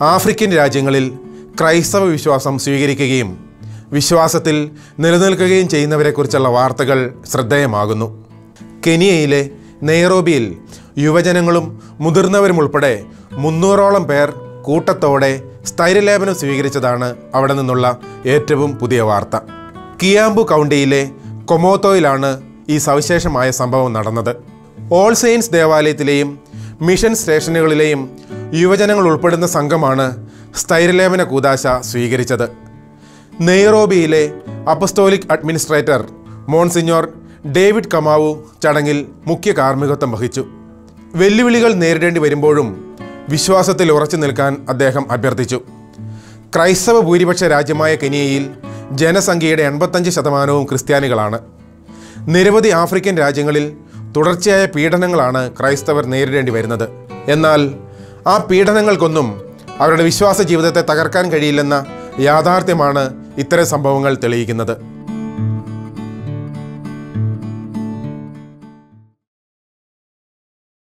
African രാജ്യങ്ങളിൽ ക്രൈസ്തവ വിശ്വാസം സ്വീകരിക്കുകയും വിശ്വാസത്തിൽ നിലനിൽക്കുകയും ചെയ്യുന്നവരെക്കുറിച്ചുള്ള വാർത്തകൾ ശ്രദ്ധേയമാകുന്നു കെനിയയിലെ നെയ്റോബിയിൽ യുവജനങ്ങളും മുതിർന്നവരും ഉൾപ്പെടെ മുന്നൂറോളം പേർ കൂട്ടത്തോടെ സ്ഥൈര്യലേപനം സ്വീകരിച്ചതാണ് അവിടെ നിന്നുള്ള ഏറ്റവും പുതിയ വാർത്ത കിയാമ്പു കൗണ്ടിയിലെ കൊമോത്തോയിലാണ് ഈ സവിശേഷമായ സംഭവം നടന്നത് ഓൾ സെയിൻസ് ദേവാലയത്തിലെയും മിഷൻ സ്റ്റേഷനുകളിലെയും യുവജനങ്ങൾ ഉൾപ്പെടുന്ന സംഘമാണ് സ്ഥൈര്യലേപന കൂതാശ സ്വീകരിച്ചത് നെയ്റോബിയിലെ apostolic administrator monsignor David Kamau ചടങ്ങിൽ മുഖ്യ കാർമ്മികത്വം വഹിച്ചു വെല്ലുവിളികൾ നേരിടേണ്ടി വരുമ്പോഴും വിശ്വാസത്തിൽ ഉറച്ചു നിൽക്കാൻ അദ്ദേഹം അഭ്യർത്ഥിച്ചു ക്രൈസ്തവ ഭൂരിപക്ഷ രാജ്യമായ കെനിയയിൽ ജനസംഖ്യയുടെ എൺപത്തഞ്ച് ശതമാനവും ക്രിസ്ത്യാനികളാണ് നിരവധി ആഫ്രിക്കൻ രാജ്യങ്ങളിൽ തുടർച്ചയായ പീഡനങ്ങളാണ് ക്രൈസ്തവർ നേരിടേണ്ടി വരുന്നത് എന്നാൽ ആ പീഡനങ്ങൾക്കൊന്നും അവരുടെ വിശ്വാസ ജീവിതത്തെ തകർക്കാൻ കഴിയില്ലെന്ന യാഥാർത്ഥ്യമാണ് ഇത്തരം സംഭവങ്ങൾ തെളിയിക്കുന്നത്